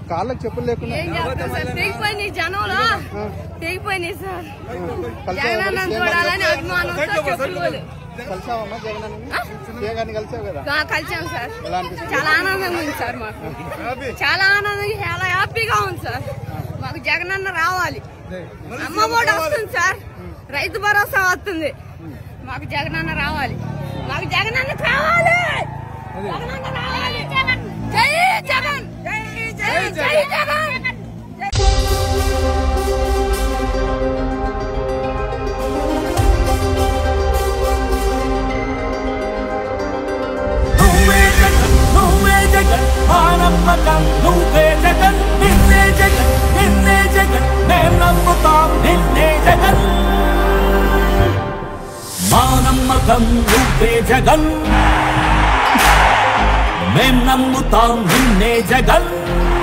కాళ్ళకి చెప్పులు లేకుండా ఏం చేస్తాం సార్ తెగిపోయినాయి జనంలో తెగిపోయినాయి సార్ జగనన్న చూడాలని అభిమానంతో చెప్పులు కలిసావమ్మా జగన్ ఏ గారిని కలిసావు కదా ఆ, కలిసాం సార్ ఎలా అనిపిస్తుంది చాలా ఆనందంగా ఉంది సార్ మాకు చాలా ఆనందంగా చాలా హ్యాపీగా ఉంది సార్ మాకు జగనన్న రావాలి అమ్మ కూడా వస్తుంది సార్ రైతు భరోసా వస్తుంది మాకు జగనన్న రావాలి మాకు జగనన్న కావాలి జగనన్న రావాలి జై జగన్ జై జై జగన్ నువ్వే జగన్ నువ్వే జగన్ మా నమ్మకం నువ్వే జగన్ నిన్నే జగన్ నిన్నే జగన్ మేం నమ్ముతాం నిన్నే జగన్ మా నమ్మకం నువ్వే జగన్ మేం నమ్ముతాం నిన్నే జగన్